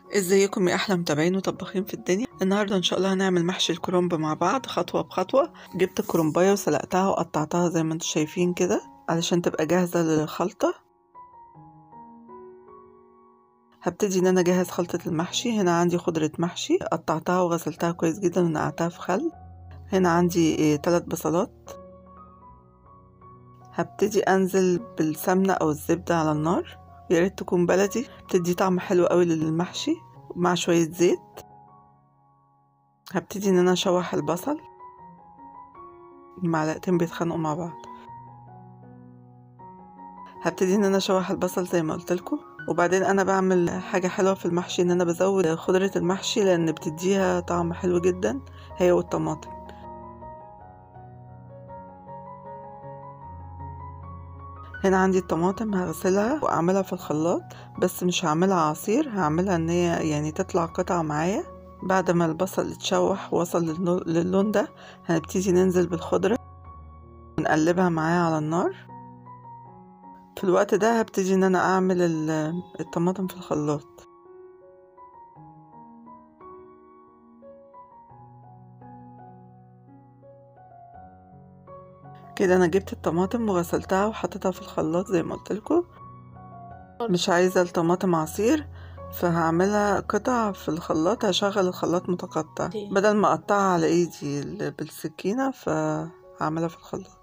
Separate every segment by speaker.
Speaker 1: ازيكم يا احلى متابعين وطباخين في الدنيا النهارده ان شاء الله هنعمل محشي الكرنب مع بعض خطوه بخطوه جبت الكرنبايه وسلقتها وقطعتها زي ما انتم شايفين كده علشان تبقى جاهزه للخلطه هبتدي ان انا اجهز خلطه المحشي هنا عندي خضره محشي قطعتها وغسلتها كويس جدا ونقعتها في خل هنا عندي ثلاث بصلات هبتدي انزل بالسمنه او الزبده على النار يا ريت تكون بلدي بتدي طعم حلو قوي للمحشي مع شويه زيت هبتدي ان انا اشوح البصل المعلقتين بيتخانقوا مع بعض هبتدي ان انا اشوح البصل زي ما قلت لكم وبعدين انا بعمل حاجه حلوه في المحشي ان انا بزود خضره المحشي لان بتديها طعم حلو جدا هي والطماطم هنا عندي الطماطم هغسلها واعملها في الخلاط بس مش هعملها عصير هعملها ان هي يعني تطلع قطع معايا بعد ما البصل اتشوح وصل للون ده هنبتدي ننزل بالخضرة ونقلبها معايا على النار في الوقت ده هبتدي ان انا اعمل الطماطم في الخلاط كده انا جبت الطماطم وغسلتها وحطيتها في الخلاط زي ما قلت لكم مش عايزه الطماطم عصير فهعملها قطع في الخلاط هشغل الخلاط متقطع بدل ما اقطعها على ايدي بالسكينه فهعملها في الخلاط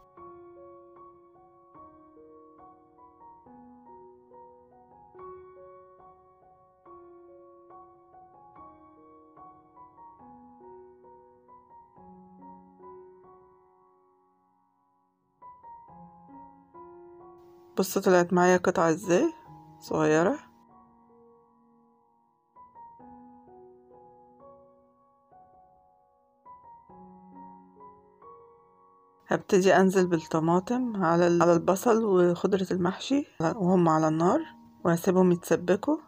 Speaker 1: بصوا طلعت معايا قطعة ازاي صغيرة هبتدي انزل بالطماطم على على البصل وخضرة المحشي وهم على النار وهسيبهم يتسبكوا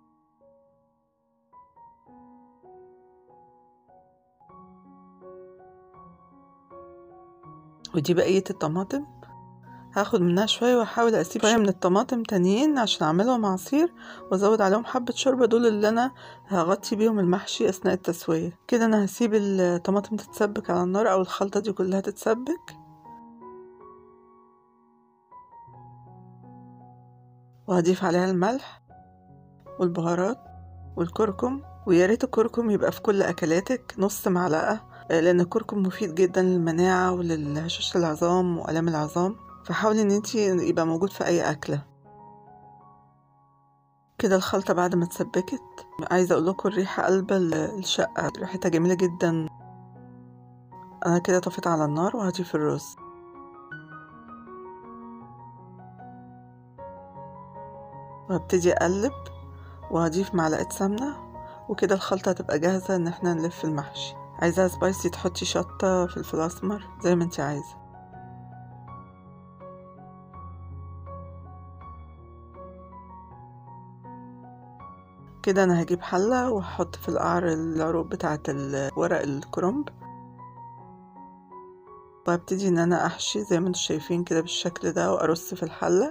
Speaker 1: ودي بقية الطماطم هاخد منها شوية واحاول اسيب شوية من الطماطم تانيين عشان اعملهم عصير وازود عليهم حبة شوربة دول اللي انا هغطي بيهم المحشي اثناء التسوية كده انا هسيب الطماطم تتسبك على النار او الخلطة دي كلها تتسبك وهضيف عليها الملح والبهارات والكركم ويا ريت الكركم يبقى في كل اكلاتك نص معلقة لان الكركم مفيد جدا للمناعة وللهشاشة العظام والام العظام فحاولي ان انتي يبقى موجود في اي اكله كده الخلطه بعد ما اتسبكت عايزه اقول لكم الريحه قلبه الشقه ريحتها جميله جدا انا كده طفيت على النار وهضيف الرز وهبتدي اقلب وهضيف معلقه سمنه وكده الخلطه هتبقى جاهزه ان احنا نلف المحشي عايزاها سبايسي تحطي شطه فلفل اسمر زي ما انتي عايزه كده انا هجيب حلة وهحط في القعر العروق بتاعة ورق الكرنب وهبتدي ان انا احشي زي ما انتم شايفين كده بالشكل ده وارص في الحلة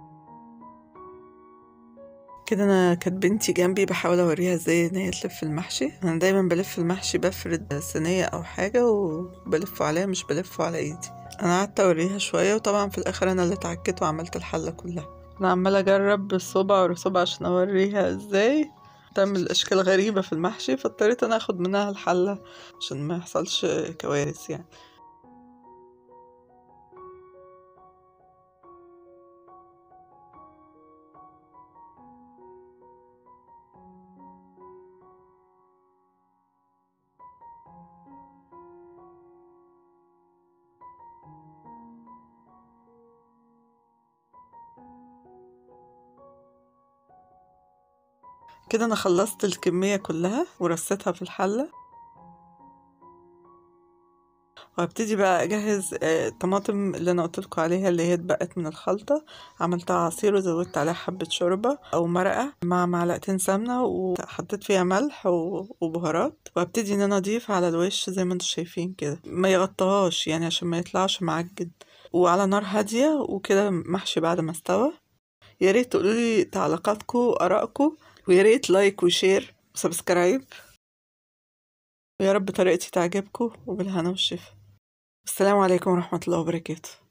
Speaker 1: كده انا كانت بنتي جنبي بحاول اوريها ازاي ان هي تلف المحشي انا دايما بلف المحشي بفرد صينية او حاجة وبلفه عليها مش بلفه على ايدي انا قعدت اوريها شوية وطبعا في الاخر انا اللي اتعكت وعملت الحلة كلها انا عمالة اجرب بالصبع والصبع عشان اوريها ازاي تعمل اشكال غريبة في المحشي فاضطريت انا اخد منها الحلة عشان ما يحصلش كوارث يعني كده انا خلصت الكمية كلها ورصيتها في الحلة وهبتدي بقى اجهز الطماطم اللي انا قلتلكوا عليها اللي هي اتبقت من الخلطة عملتها عصير وزودت عليها حبة شوربة او مرقة مع معلقتين سمنة وحطيت فيها ملح وبهارات وهبتدي ان انا اضيف على الوش زي ما انتم شايفين كده ما يغطاهاش يعني عشان ما يطلعش معجن وعلى نار هادية وكده محشي بعد ما استوى يا ريت تقولوا لي تعليقاتكم وارائكم ويا ريت لايك وشير وسبسكرايب ويا رب طريقتي تعجبكم وبالهنا والشفا السلام عليكم ورحمة الله وبركاته